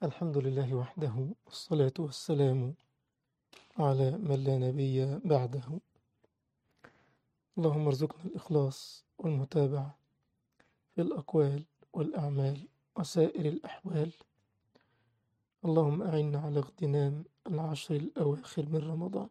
الحمد لله وحده والصلاة والسلام على من لا نبي بعده اللهم ارزقنا الإخلاص والمتابعة في الأقوال والأعمال وسائر الأحوال اللهم أعنا على اغتنام العشر الأواخر من رمضان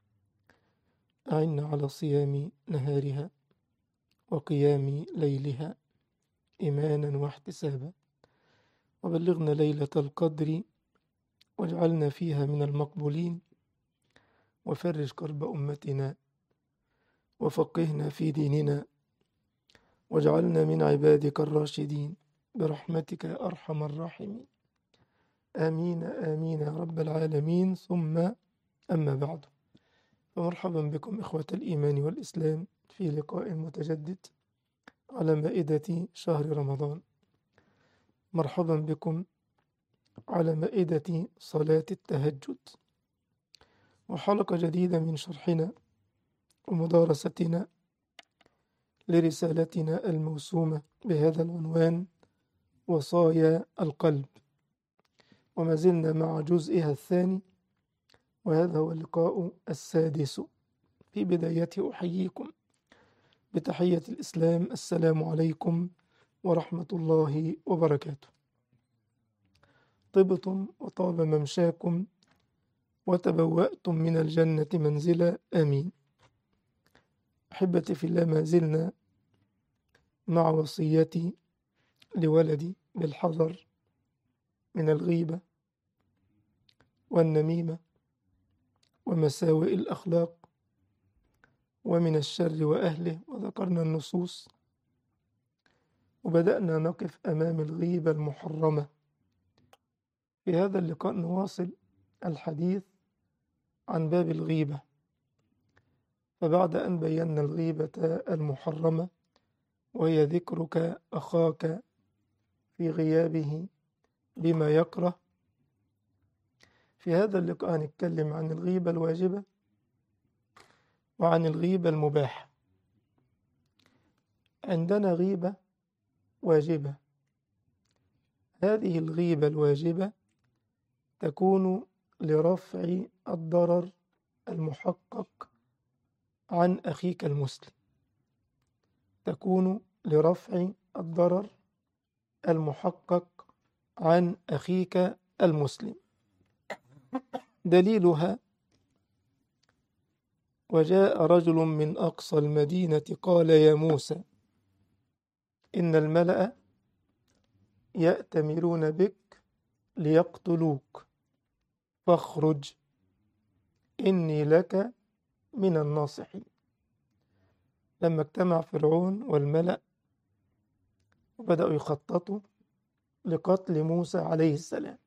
أعنا على صيام نهارها وقيام ليلها إيمانا واحتسابا وبلغنا ليلة القدر واجعلنا فيها من المقبولين وفرج كرب أمتنا وفقهنا في ديننا واجعلنا من عبادك الراشدين برحمتك يا أرحم الراحمين آمين آمين يا رب العالمين ثم أما بعد فمرحبا بكم إخوة الإيمان والإسلام في لقاء متجدد على مائدة شهر رمضان مرحبا بكم على مائدة صلاة التهجد وحلقة جديدة من شرحنا ومدارستنا لرسالتنا الموسومة بهذا العنوان وصايا القلب وما زلنا مع جزئها الثاني وهذا هو اللقاء السادس في بدايته أحييكم بتحية الإسلام السلام عليكم ورحمة الله وبركاته طبتم وطاب ممشاكم وتبوأتم من الجنة منزلا آمين أحبتي في الله ما زلنا مع وصيتي لولدي بالحذر من الغيبة والنميمة ومساوئ الأخلاق ومن الشر وأهله وذكرنا النصوص وبدأنا نقف أمام الغيبة المحرمة في هذا اللقاء نواصل الحديث عن باب الغيبة فبعد أن بينا الغيبة المحرمة وهي ذكرك أخاك في غيابه بما يكره في هذا اللقاء هنتكلم عن الغيبة الواجبة وعن الغيبة المباحة عندنا غيبة واجبة هذه الغيبة الواجبة تكون لرفع الضرر المحقق عن أخيك المسلم تكون لرفع الضرر المحقق عن أخيك المسلم دليلها وجاء رجل من أقصى المدينة قال يا موسى إن الملأ يأتمرون بك ليقتلوك فاخرج إني لك من الناصحين لما اجتمع فرعون والملأ وبدأوا يخططوا لقتل موسى عليه السلام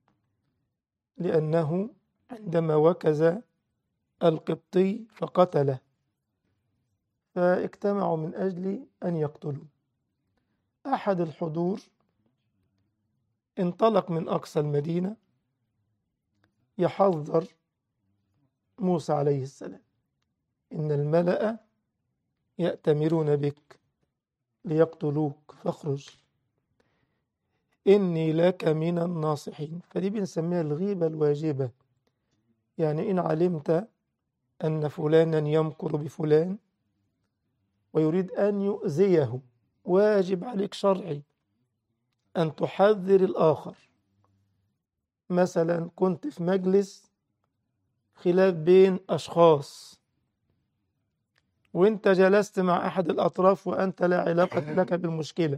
لأنه عندما وكز القبطي فقتله فاجتمعوا من أجل أن يقتلوه أحد الحضور انطلق من أقصى المدينة يحذر موسى عليه السلام إن الملأ يأتمرون بك ليقتلوك فاخرج إني لك من الناصحين فدي بنسميها الغيبة الواجبة يعني إن علمت أن فلانا يمكر بفلان ويريد أن يؤذيه واجب عليك شرعي أن تحذر الآخر مثلا كنت في مجلس خلاف بين أشخاص وانت جلست مع أحد الأطراف وأنت لا علاقة لك بالمشكلة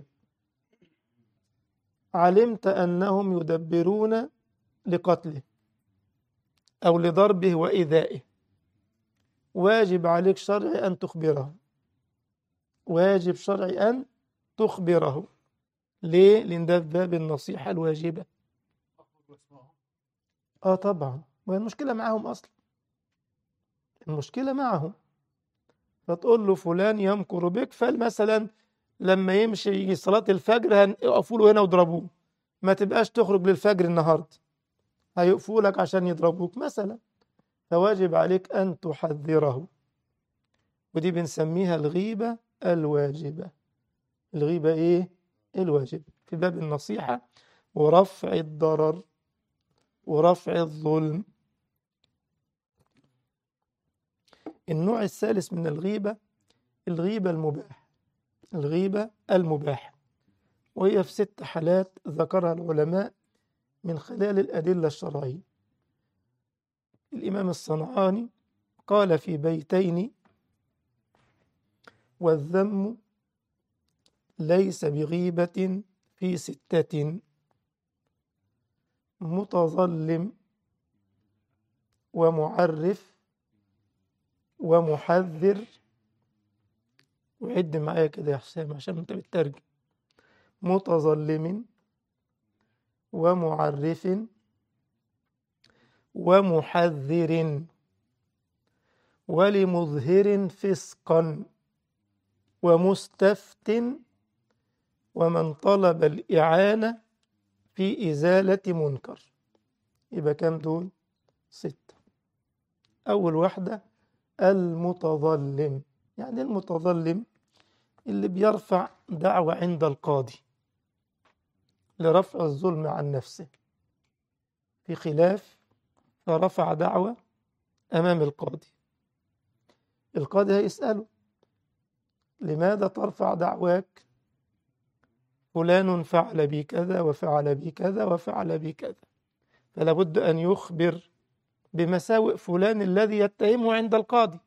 علمت أنهم يدبرون لقتله أو لضربه وإيذائه واجب عليك شرعي أن تخبره واجب شرعي أن تخبره ليه؟ لأن ده باب النصيحة الواجبة آه طبعا والمشكلة معهم أصلا المشكلة معهم فتقول له فلان يمكر بك فمثلا لما يمشي يجي صلاة الفجر هيقفوا له هنا ويضربوه ما تبقاش تخرج للفجر النهارده هيقفوا لك عشان يضربوك مثلا فواجب عليك أن تحذره ودي بنسميها الغيبة الواجبة الغيبة إيه؟ الواجبة في باب النصيحة ورفع الضرر ورفع الظلم النوع الثالث من الغيبة الغيبة المباح الغيبة المباح وهي في ست حالات ذكرها العلماء من خلال الأدلة الشرعية الإمام الصنعاني قال في بيتين والذم ليس بغيبة في ستة متظلم ومعرف ومحذر وعد معايا كده يا حسام عشان انت بتترجم متظلم ومعرف ومحذر ولمظهر فسقا ومستفت ومن طلب الإعانة في إزالة منكر يبقى كام دول؟ ستة أول واحدة المتظلم يعني المتظلم اللي بيرفع دعوة عند القاضي لرفع الظلم عن نفسه في خلاف فرفع دعوة أمام القاضي القاضي هيسأله لماذا ترفع دعواك فلان فعل بي كذا وفعل بي كذا وفعل بي كذا فلا بد أن يخبر بمساوئ فلان الذي يتهمه عند القاضي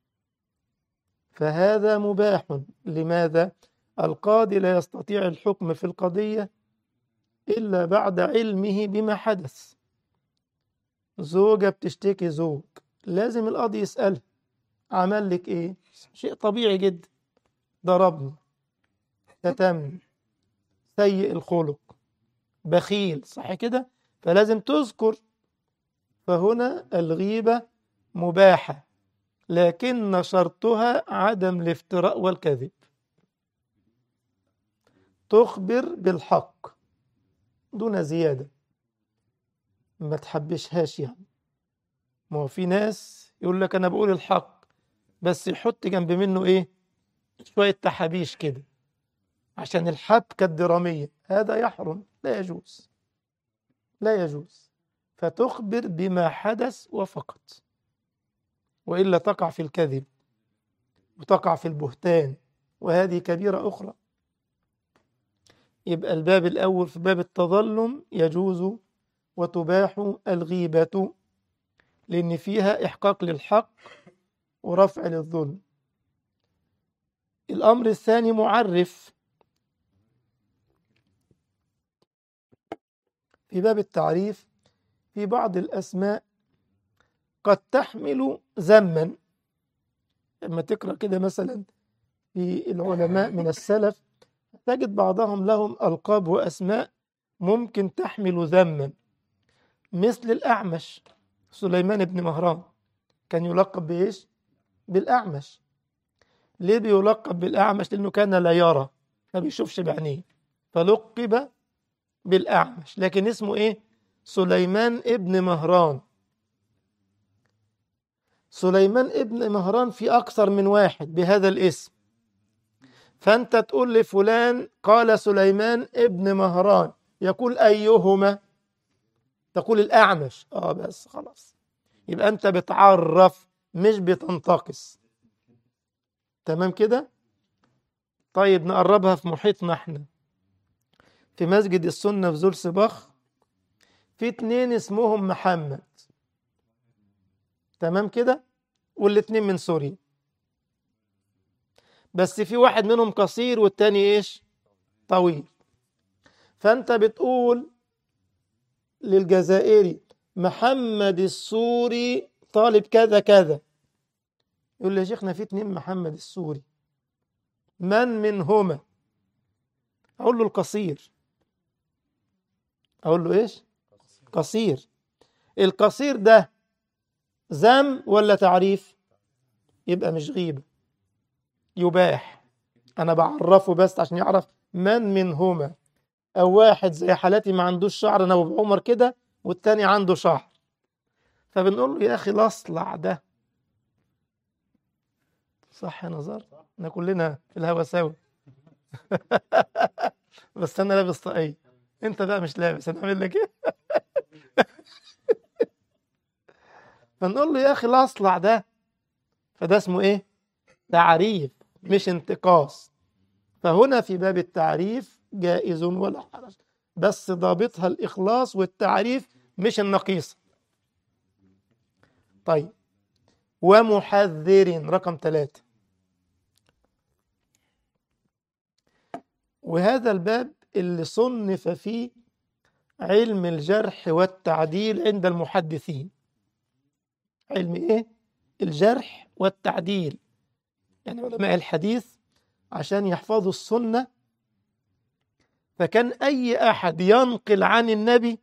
فهذا مباح لماذا القاضي لا يستطيع الحكم في القضية إلا بعد علمه بما حدث زوجة بتشتكي زوج لازم القاضي يسألها عمل لك إيه شيء طبيعي جدا ضربني شتمني سيء الخلق بخيل صح كده فلازم تذكر فهنا الغيبة مباحة لكن شرطها عدم الافتراء والكذب تخبر بالحق دون زيادة ما تحبشهاش يعني ما هو في ناس يقول لك أنا بقول الحق بس يحط جنب منه إيه شوية تحابيش كده عشان الحبكة الدرامية هذا يحرم لا يجوز لا يجوز فتخبر بما حدث وفقط وإلا تقع في الكذب وتقع في البهتان وهذه كبيرة أخرى يبقى الباب الأول في باب التظلم يجوز وتباح الغيبة لأن فيها إحقاق للحق ورفع للظلم الأمر الثاني معرف في باب التعريف في بعض الأسماء قد تحمل ذما لما تقرأ كده مثلا في العلماء من السلف تجد بعضهم لهم ألقاب وأسماء ممكن تحمل ذما مثل الأعمش سليمان بن مهران كان يلقب بإيش؟ بالأعمش ليه بيلقب بالأعمش؟ لأنه كان لا يرى ما بيشوفش بعينيه فلقب بالأعمش لكن اسمه إيه؟ سليمان ابن مهران سليمان ابن مهران في أكثر من واحد بهذا الاسم فأنت تقول لفلان قال سليمان ابن مهران يقول أيهما تقول الأعمش آه بس خلاص يبقى أنت بتعرف مش بتنتقص تمام كده طيب نقربها في محيطنا احنا في مسجد السنة في زول سباخ في اتنين اسمهم محمد تمام كده والاتنين من سوريا بس في واحد منهم قصير والتاني ايش طويل فانت بتقول للجزائري محمد السوري طالب كذا كذا يقول لي يا شيخنا في اتنين محمد السوري من منهما اقول له القصير اقول له ايش قصير القصير ده ذم ولا تعريف يبقى مش غيبة يباح أنا بعرفه بس عشان يعرف من منهما أو واحد زي حالاتي ما عندوش شعر أنا أبو عمر كده والتاني عنده شعر فبنقول له يا أخي الأصلع ده صح يا نزار احنا كلنا في الهوا سوا بس أنا لابس طاقية أنت بقى مش لابس هنعمل لك إيه فنقول له يا أخي الأصلع ده فده اسمه إيه؟ تعريف مش انتقاص فهنا في باب التعريف جائز ولا حرج بس ضابطها الإخلاص والتعريف مش النقيصة طيب ومحذر رقم ثلاثة وهذا الباب اللي صنف فيه علم الجرح والتعديل عند المحدثين علم ايه الجرح والتعديل يعني علماء الحديث عشان يحفظوا السنة فكان أي أحد ينقل عن النبي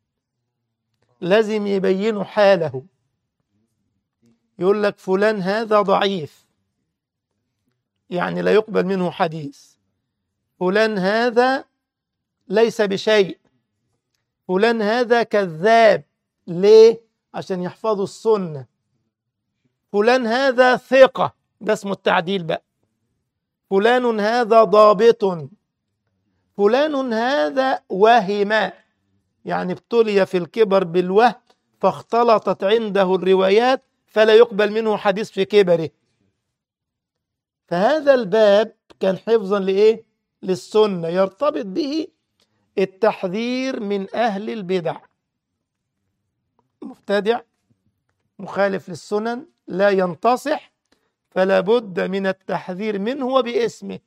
لازم يبينوا حاله يقول لك فلان هذا ضعيف يعني لا يقبل منه حديث فلان هذا ليس بشيء فلان هذا كذاب ليه عشان يحفظوا السنة فلان هذا ثقة ده اسمه التعديل بقى فلان هذا ضابط فلان هذا وهم يعني ابتلي في الكبر بالوهم فاختلطت عنده الروايات فلا يقبل منه حديث في كبره فهذا الباب كان حفظا لإيه؟ للسنة يرتبط به التحذير من أهل البدع مبتدع مخالف للسنن لا ينتصح فلا بد من التحذير منه وباسمه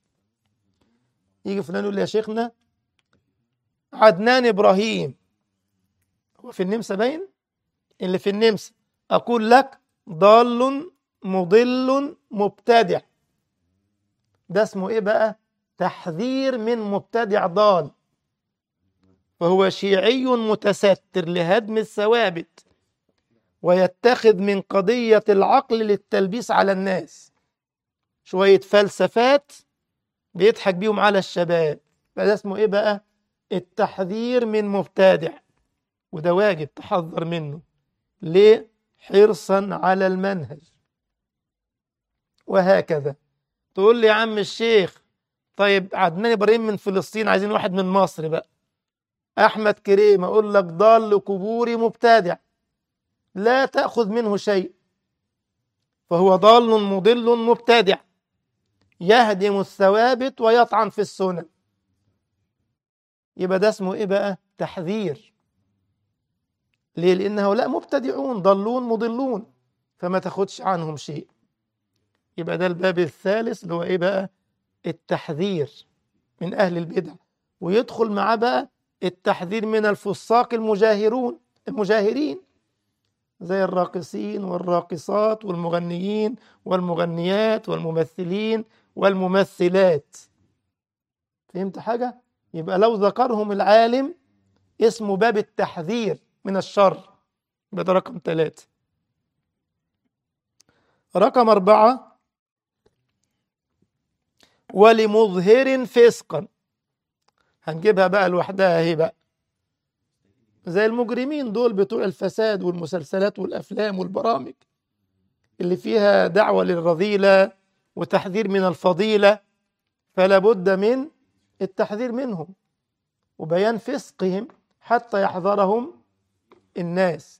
يجي فلان يقول لي يا شيخنا عدنان إبراهيم هو في النمسا باين اللي في النمسا أقول لك ضال مضل مبتدع ده اسمه إيه بقى تحذير من مبتدع ضال فهو شيعي متستر لهدم الثوابت ويتخذ من قضية العقل للتلبيس على الناس شوية فلسفات بيضحك بيهم على الشباب فده اسمه ايه بقى التحذير من مبتدع وده واجب تحذر منه ليه حرصا على المنهج وهكذا تقول لي يا عم الشيخ طيب عدنان ابراهيم من فلسطين عايزين واحد من مصر بقى احمد كريم اقول لك ضال كبوري مبتدع لا تاخذ منه شيء فهو ضال مضل مبتدع يهدم الثوابت ويطعن في السنن يبقى ده اسمه ايه بقى تحذير ليه لان هؤلاء مبتدعون ضلون مضلون فما تاخدش عنهم شيء يبقى ده الباب الثالث اللي هو ايه بقى التحذير من اهل البدع ويدخل معاه بقى التحذير من الفساق المجاهرون المجاهرين زي الراقصين والراقصات والمغنيين والمغنيات والممثلين والممثلات فهمت حاجة؟ يبقى لو ذكرهم العالم اسمه باب التحذير من الشر يبقى ده رقم ثلاثة رقم أربعة ولمظهر فسقا هنجيبها بقى لوحدها اهي بقى زي المجرمين دول بتوع الفساد والمسلسلات والافلام والبرامج اللي فيها دعوه للرذيله وتحذير من الفضيله فلا بد من التحذير منهم وبيان فسقهم حتى يحذرهم الناس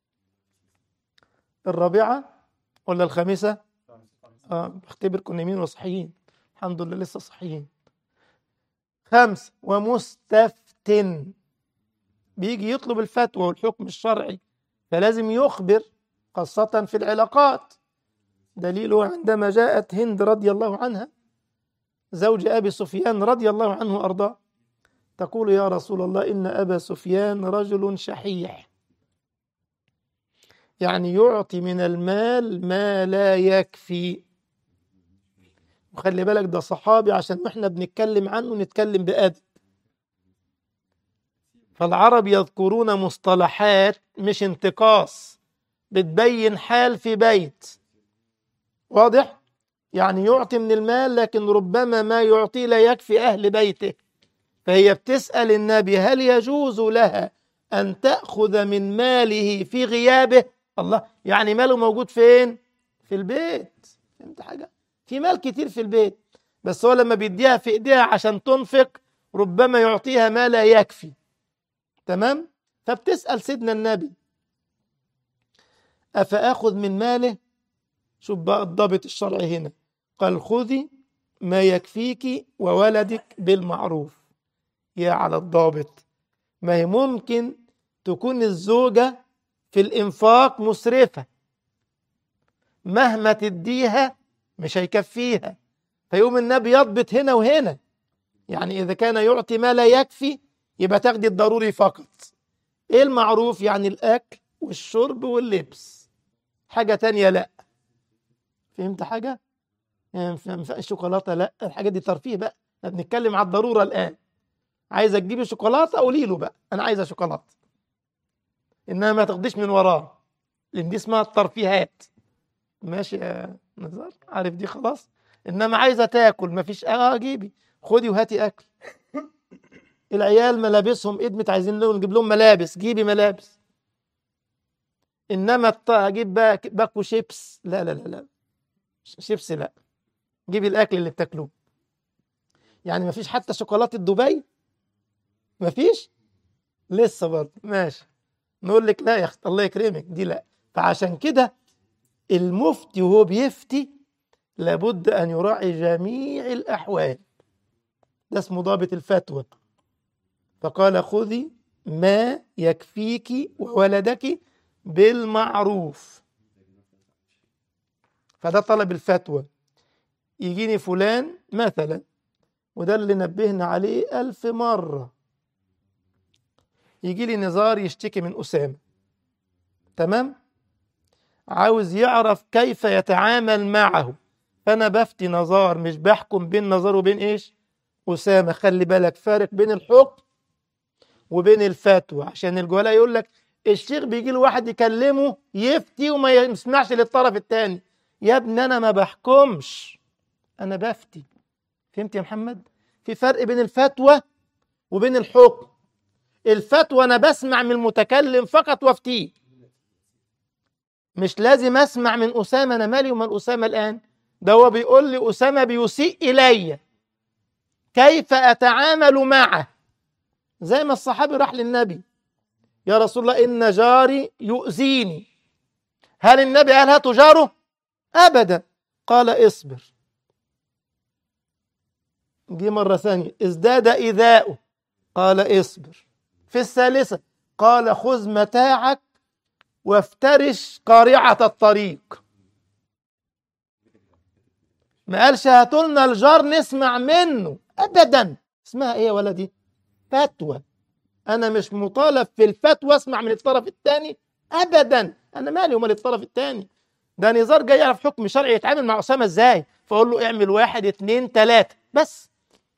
الرابعه ولا الخامسه اه بختبركم نايمين وصحيين الحمد لله لسه صحيين خمس ومستفتن بيجي يطلب الفتوى والحكم الشرعي فلازم يخبر خاصة في العلاقات دليله عندما جاءت هند رضي الله عنها زوج أبي سفيان رضي الله عنه وأرضاه تقول يا رسول الله إن أبا سفيان رجل شحيح يعني يعطي من المال ما لا يكفي وخلي بالك ده صحابي عشان احنا بنتكلم عنه نتكلم بأدب فالعرب يذكرون مصطلحات مش انتقاص بتبين حال في بيت واضح يعني يعطي من المال لكن ربما ما يعطيه لا يكفي أهل بيته فهي بتسأل النبي هل يجوز لها أن تأخذ من ماله في غيابه الله يعني ماله موجود فين في البيت فهمت حاجة في مال كتير في البيت بس هو لما بيديها في ايديها عشان تنفق ربما يعطيها ما لا يكفي تمام فبتسأل سيدنا النبي أفأخذ من ماله شوف بقى الضابط الشرعي هنا قال خذي ما يكفيك وولدك بالمعروف يا على الضابط ما هي ممكن تكون الزوجة في الإنفاق مسرفة مهما تديها مش هيكفيها فيقوم النبي يضبط هنا وهنا يعني إذا كان يعطي ما لا يكفي يبقى تاخدي الضروري فقط إيه المعروف يعني الأكل والشرب واللبس حاجة تانية لا فهمت حاجة؟ يعني الشوكولاتة لا الحاجات دي ترفيه بقى احنا بنتكلم على الضرورة الآن عايزة تجيبي شوكولاتة قولي له بقى أنا عايزة شوكولاتة إنما ما تاخديش من وراه لأن دي اسمها الترفيهات ماشي يا نزار عارف دي خلاص إنما عايزة تاكل مفيش اه جيبي خدي وهاتي أكل العيال ملابسهم ادمت عايزين لهم نجيب لهم ملابس جيبي ملابس انما اجيب باكو شيبس لا لا لا لا شيبس لا جيبي الاكل اللي بتاكلوه يعني ما فيش حتى شوكولاته دبي ما فيش لسه برضه ماشي نقول لك لا يا اخت الله يكرمك دي لا فعشان كده المفتي وهو بيفتي لابد ان يراعي جميع الاحوال ده اسمه ضابط الفتوى فقال خذي ما يكفيك وولدك بالمعروف فده طلب الفتوى يجيني فلان مثلا وده اللي نبهنا عليه ألف مرة يجي لي نزار يشتكي من أسامة تمام عاوز يعرف كيف يتعامل معه فأنا بفتي نزار مش بحكم بين نزار وبين إيش أسامة خلي بالك فارق بين الحكم وبين الفتوى عشان الجهلاء يقول لك الشيخ بيجي له واحد يكلمه يفتي وما يسمعش للطرف الثاني يا ابني انا ما بحكمش انا بفتي فهمت يا محمد في فرق بين الفتوى وبين الحكم الفتوى انا بسمع من المتكلم فقط وافتيه مش لازم اسمع من اسامه انا مالي ومال اسامه الان ده هو بيقول لي اسامه بيسيء الي كيف اتعامل معه زي ما الصحابي راح للنبي يا رسول الله إن جاري يؤذيني هل النبي قال هاتوا جاره أبدا قال اصبر جه مرة ثانية ازداد إيذاؤه قال اصبر في الثالثة قال خذ متاعك وافترش قارعة الطريق ما قالش هاتوا لنا الجار نسمع منه أبدا اسمها إيه يا ولدي فتوى انا مش مطالب في الفتوى اسمع من الطرف الثاني ابدا انا مالي ومال الطرف الثاني ده نزار جاي يعرف حكم شرعي يتعامل مع اسامه ازاي فاقول له اعمل واحد اتنين تلاته بس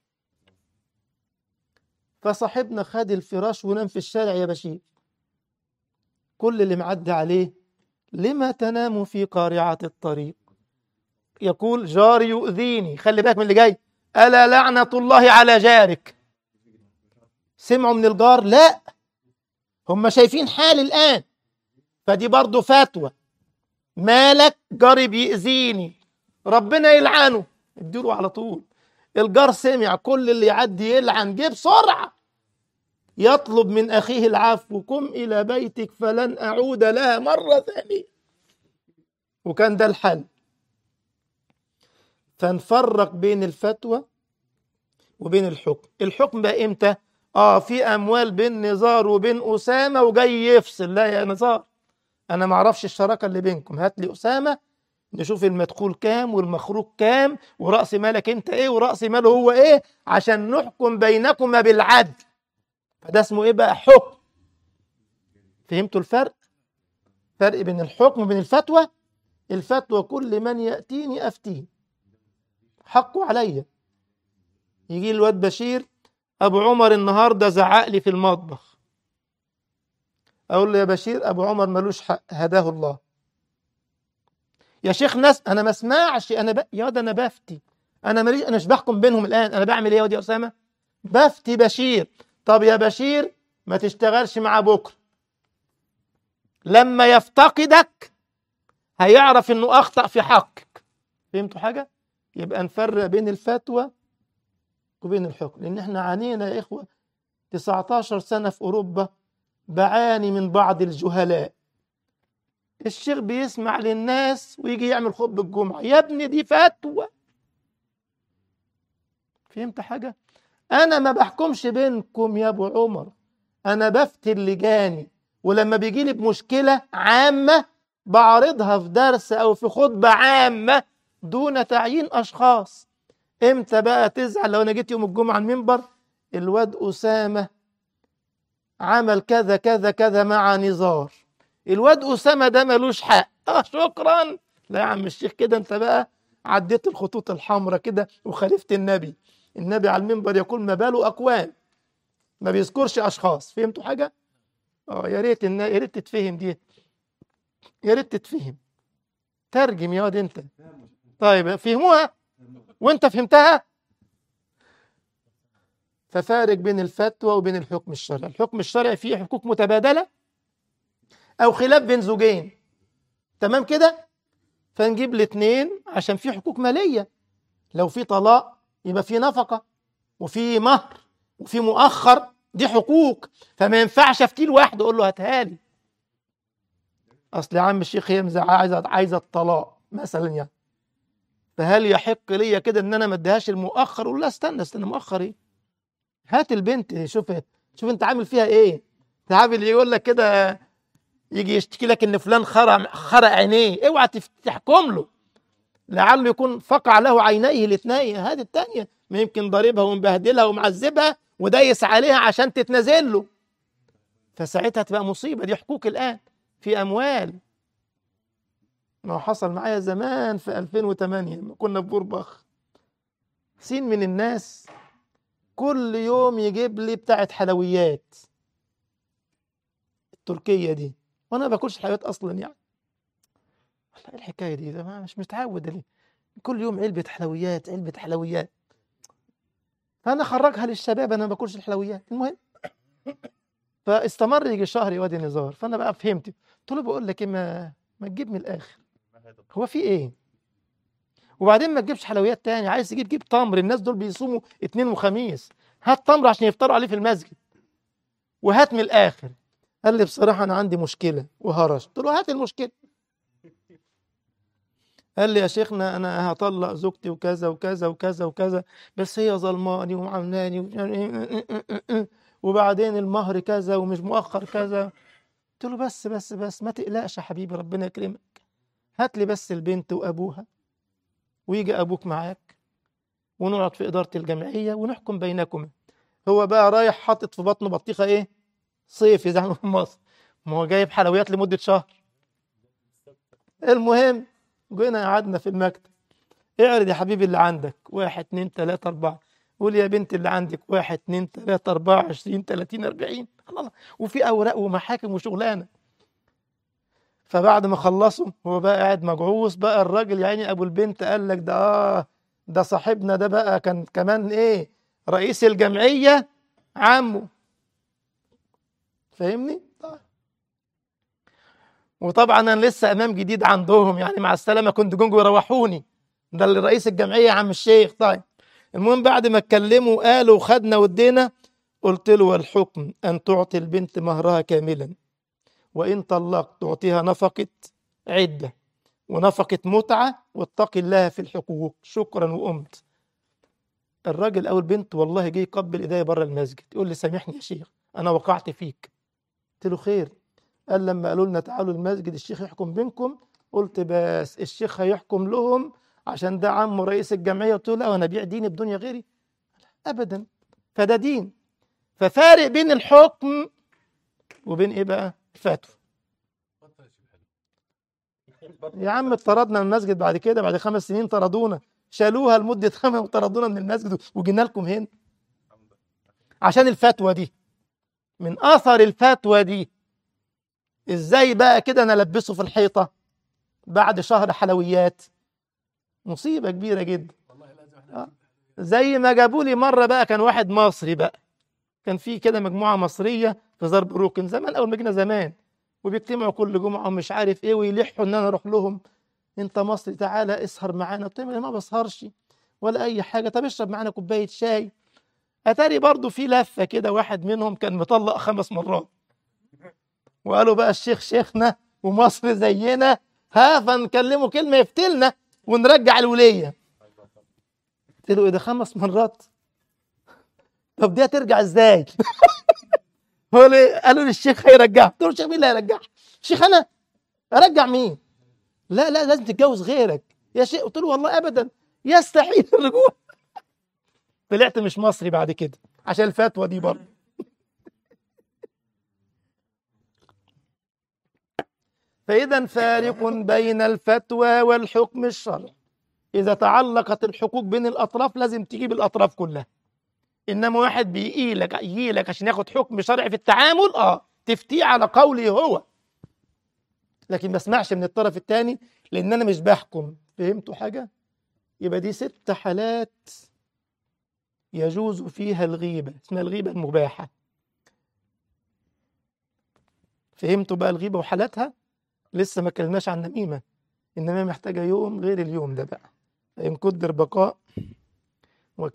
فصاحبنا خد الفراش ونام في الشارع يا بشير كل اللي معدي عليه لما تنام في قارعة الطريق يقول جاري يؤذيني خلي بالك من اللي جاي ألا لعنة الله على جارك سمعوا من الجار لا هم شايفين حالي الآن فدي برضو فتوى مالك جاري بيأذيني ربنا يلعنه اديله على طول الجار سمع كل اللي يعدي يلعن جه بسرعة يطلب من أخيه العفو قم إلى بيتك فلن أعود لها مرة ثانية وكان ده الحل فنفرق بين الفتوى وبين الحكم الحكم بقى امتى اه في اموال بين نزار وبين اسامه وجاي يفصل لا يا نزار انا ما اعرفش الشراكه اللي بينكم هات لي اسامه نشوف المدخول كام والمخروج كام ورأس مالك انت ايه ورأس ماله هو ايه عشان نحكم بينكما بالعدل فده اسمه ايه بقى حكم فهمتوا الفرق فرق بين الحكم وبين الفتوى الفتوى كل من يأتيني أفتيه حقه عليا يجي الواد بشير أبو عمر النهاردة زعق لي في المطبخ أقول له يا بشير أبو عمر ملوش حق هداه الله يا شيخ ناس أنا ما اسمعش أنا ب... يا ده أنا بفتي أنا ماليش أنا مش بحكم بينهم الآن أنا بعمل إيه يا واد يا أسامة بفتي بشير طب يا بشير ما تشتغلش مع بكرة لما يفتقدك هيعرف انه اخطأ في حقك فهمتوا حاجة يبقى نفرق بين الفتوى وبين الحكم لان احنا عانينا يا اخوة 19 سنة في اوروبا بعاني من بعض الجهلاء الشيخ بيسمع للناس ويجي يعمل خطبة الجمعة يا ابني دي فتوى فهمت حاجة أنا ما بحكمش بينكم يا أبو عمر أنا بفتي اللجاني ولما بيجي لي بمشكلة عامة بعرضها في درس أو في خطبة عامة دون تعيين أشخاص إمتى بقى تزعل لو أنا جيت يوم الجمعة على المنبر الواد أسامة عمل كذا كذا كذا مع نزار الواد أسامة ده ملوش حق آه شكرا لا يا عم الشيخ كده أنت بقى عديت الخطوط الحمراء كده وخالفت النبي النبي على المنبر يقول ما باله أقوام ما بيذكرش أشخاص فهمتوا حاجة؟ اه يا ريت إن يا ريت تتفهم دي يا ريت تتفهم ترجم يا واد أنت طيب فهموها وأنت فهمتها؟ ففارق بين الفتوى وبين الحكم الشرعي الحكم الشرعي فيه حقوق متبادلة أو خلاف بين زوجين تمام كده فنجيب الاثنين عشان في حقوق مالية لو في طلاق يبقى في نفقة وفي مهر وفي مؤخر دي حقوق فما ينفعش افتي لوحده اقول له هاتها لي اصل يا عم الشيخ هي مزع- عايزه عايزه الطلاق مثلا يعني فهل يحق ليا كده ان انا ما اديهاش المؤخر اقول لا استنى استنى مؤخر ايه هات البنت شوف شوف انت عامل فيها ايه انت عامل يقول لك كده يجي يشتكي لك ان فلان خرع خرع عينيه اوعى تف- تحكم له لعله يكون فقع له عينيه الاثنين هذه الثانيه ما يمكن ضاربها ومبهدلها ومعذبها ودايس عليها عشان تتنازل له فساعتها تبقى مصيبه دي حقوق الان في اموال ما هو حصل معايا زمان في 2008 لما كنا في بوربخ سين من الناس كل يوم يجيب لي بتاعة حلويات التركية دي وانا ما باكلش حلويات اصلا يعني والله ايه الحكاية دي ده ما- مش متعود ليه كل يوم علبة حلويات علبة حلويات فانا اخرجها للشباب انا ما باكلش الحلويات المهم فاستمر يجي شهر يا وادي نزار فانا بقى فهمت قلت له بقول لك ايه ما ما تجيب من الاخر هو في ايه وبعدين ما تجيبش حلويات تاني عايز تجيب جيب تمر الناس دول بيصوموا اثنين وخميس هات تمر عشان يفطروا عليه في المسجد وهات من الاخر قال لي بصراحه انا عندي مشكله وهرش قلت له هات المشكله قال لي يا شيخنا انا هطلق زوجتي وكذا وكذا وكذا وكذا بس هي ظلماني ومعاملاني ومش- وبعدين المهر كذا ومش مؤخر كذا قلت له بس بس بس ما تقلقش يا حبيبي ربنا يكرمك هات لي بس البنت وابوها ويجي ابوك معاك ونقعد في اداره الجمعيه ونحكم بينكما هو بقى رايح حاطط في بطنه بطيخه ايه صيفي زي ما في مصر ما هو جايب حلويات لمده شهر المهم جينا قعدنا في المكتب اعرض يا حبيبي اللي عندك واحد اتنين تلاتة أربعة قول يا بنت اللي عندك واحد اتنين تلاتة أربعة عشرين تلاتين أربعين الله وفي أوراق ومحاكم وشغلانة فبعد ما خلصوا هو بقى قاعد مجعوص بقى الراجل يعني أبو البنت قال لك ده آه ده صاحبنا ده بقى كان كمان إيه رئيس الجمعية عمه فاهمني؟ طيب. وطبعا انا لسه امام جديد عندهم يعني مع السلامه كنت جونجو يروحوني ده اللي رئيس الجمعيه يا عم الشيخ طيب المهم بعد ما اتكلموا وقالوا وخدنا ودينا قلت له والحكم ان تعطي البنت مهرها كاملا وان طلقت تعطيها نفقه عده ونفقه متعه واتقي الله في الحقوق شكرا وقمت الراجل او البنت والله جه يقبل ايديا بره المسجد يقول لي سامحني يا شيخ انا وقعت فيك قلت له خير قال لما قالوا لنا تعالوا المسجد الشيخ يحكم بينكم قلت بس الشيخ هيحكم لهم عشان ده عمه رئيس الجمعيه قلت له لا وانا ابيع ديني بدنيا غيري ابدا فده دين ففارق بين الحكم وبين ايه بقى الفتوى يا عم اطردنا من المسجد بعد كده بعد خمس سنين طردونا شالوها لمده خمس وطردونا من المسجد وجينا لكم هنا عشان الفتوى دي من اثر الفتوى دي ازاي بقى كده انا البسه في الحيطه بعد شهر حلويات مصيبه كبيره جدا آه. زي ما جابوا لي مره بقى كان واحد مصري بقى كان في كده مجموعه مصريه في ضرب روكن زمان اول ما جينا زمان وبيجتمعوا كل جمعه ومش عارف ايه ويلحوا ان انا اروح لهم انت مصري تعالى اسهر معانا قلت لهم ما بسهرش ولا اي حاجه طب اشرب معانا كوبايه شاي اتاري برضو في لفه كده واحد منهم كان مطلق خمس مرات وقالوا بقى الشيخ شيخنا ومصر زينا ها فنكلمه كلمة يفتلنا ونرجع الولية قلت له ايه ده خمس مرات طب دي هترجع ازاي هو ليه قالوا لي الشيخ هيرجعها قلت له الشيخ مين اللي هيرجعها الشيخ انا ارجع مين لا لا لازم تتجوز غيرك يا شيخ قلت له والله ابدا يستحيل الرجوع طلعت مش مصري بعد كده عشان الفتوى دي برضه فإذا فارق بين الفتوى والحكم الشرعي إذا تعلقت الحقوق بين الأطراف لازم تجيب الأطراف كلها إنما واحد بيجي لك يجي لك عشان ياخد حكم شرعي في التعامل آه تفتيه على قوله هو لكن ما اسمعش من الطرف الثاني لأن أنا مش بحكم فهمتوا حاجة؟ يبقى دي ست حالات يجوز فيها الغيبة اسمها الغيبة المباحة فهمتوا بقى الغيبة وحالاتها لسه ما كلمناش عن النميمة النميمة محتاجة يوم غير اليوم ده بقى إن قدر بقاء